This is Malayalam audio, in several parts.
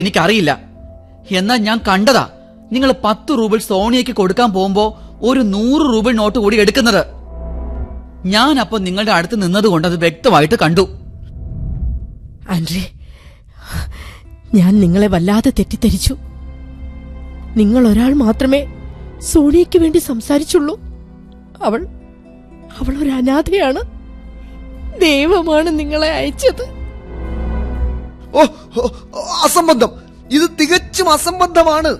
എനിക്കറിയില്ല എന്നാൽ ഞാൻ കണ്ടതാ നിങ്ങൾ പത്ത് റൂബിൾ സോണിയയ്ക്ക് കൊടുക്കാൻ പോകുമ്പോ ഒരു നൂറ് റൂബിൾ നോട്ട് കൂടി എടുക്കുന്നത് ഞാൻ അപ്പൊ നിങ്ങളുടെ അടുത്ത് നിന്നതുകൊണ്ട് അത് വ്യക്തമായിട്ട് കണ്ടു ആൻഡ്രേ ഞാൻ നിങ്ങളെ വല്ലാതെ തെറ്റിദ്ധരിച്ചു നിങ്ങൾ ഒരാൾ മാത്രമേ സോണിയയ്ക്ക് വേണ്ടി സംസാരിച്ചുള്ളൂ അവൾ അവൾ ഒരു അനാഥയാണ് ദൈവമാണ് നിങ്ങളെ അയച്ചത് ഓ ഓ, ഓ, അസംബന്ധം ഇത് തികച്ചും അസംബന്ധമാണ്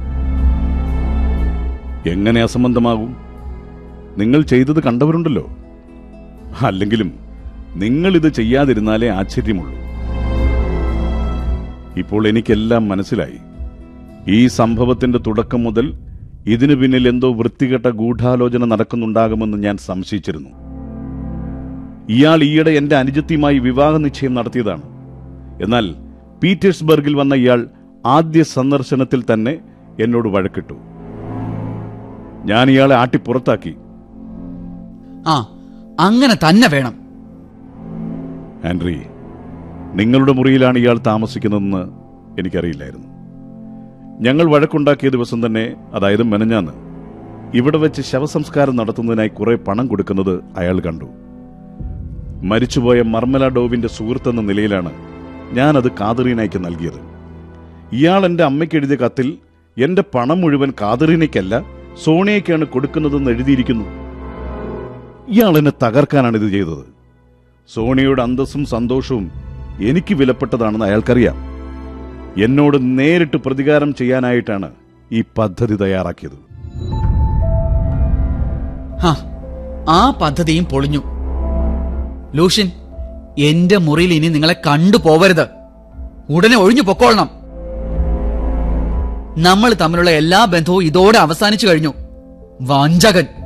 എങ്ങനെ അസംബന്ധമാകും നിങ്ങൾ ചെയ്തത് കണ്ടവരുണ്ടല്ലോ അല്ലെങ്കിലും നിങ്ങൾ ഇത് ചെയ്യാതിരുന്നാലേ ആശ്ചര്യമുള്ളൂ ഇപ്പോൾ എനിക്കെല്ലാം മനസ്സിലായി ഈ സംഭവത്തിന്റെ തുടക്കം മുതൽ ഇതിനു പിന്നിൽ എന്തോ വൃത്തികെട്ട ഗൂഢാലോചന നടക്കുന്നുണ്ടാകുമെന്ന് ഞാൻ സംശയിച്ചിരുന്നു ഇയാൾ ഈയിടെ എന്റെ അനുജത്തിയുമായി വിവാഹ നിശ്ചയം നടത്തിയതാണ് എന്നാൽ പീറ്റേഴ്സ്ബർഗിൽ വന്ന ഇയാൾ ആദ്യ സന്ദർശനത്തിൽ തന്നെ എന്നോട് വഴക്കിട്ടു ഞാൻ ഇയാളെ ആട്ടി പുറത്താക്കി ആ അങ്ങനെ തന്നെ വേണം ആൻഡ്രി നിങ്ങളുടെ മുറിയിലാണ് ഇയാൾ താമസിക്കുന്നതെന്ന് എനിക്കറിയില്ലായിരുന്നു ഞങ്ങൾ വഴക്കുണ്ടാക്കിയ ദിവസം തന്നെ അതായത് മെനഞ്ഞാന്ന് ഇവിടെ വെച്ച് ശവസംസ്കാരം നടത്തുന്നതിനായി കുറെ പണം കൊടുക്കുന്നത് അയാൾ കണ്ടു മരിച്ചുപോയ മർമല ഡോവിന്റെ സുഹൃത്തെന്ന നിലയിലാണ് ഞാനത് കാതറീനയ്ക്ക് നൽകിയത് ഇയാൾ എന്റെ അമ്മയ്ക്ക് എഴുതിയ കത്തിൽ എന്റെ പണം മുഴുവൻ കാതറീനയ്ക്കല്ല സോണിയയ്ക്കാണ് കൊടുക്കുന്നതെന്ന് എഴുതിയിരിക്കുന്നു ഇയാൾ എന്നെ തകർക്കാനാണ് ഇത് ചെയ്തത് സോണിയയുടെ അന്തസ്സും സന്തോഷവും എനിക്ക് വിലപ്പെട്ടതാണെന്ന് അയാൾക്കറിയാം എന്നോട് നേരിട്ട് പ്രതികാരം ചെയ്യാനായിട്ടാണ് ഈ പദ്ധതി തയ്യാറാക്കിയത് ഹാ ആ പദ്ധതിയും പൊളിഞ്ഞു ലൂഷ്യൻ എന്റെ മുറിയിൽ ഇനി നിങ്ങളെ കണ്ടു പോവരുത് ഉടനെ ഒഴിഞ്ഞു പൊക്കോളണം നമ്മൾ തമ്മിലുള്ള എല്ലാ ബന്ധവും ഇതോടെ അവസാനിച്ചു കഴിഞ്ഞു വഞ്ചകൻ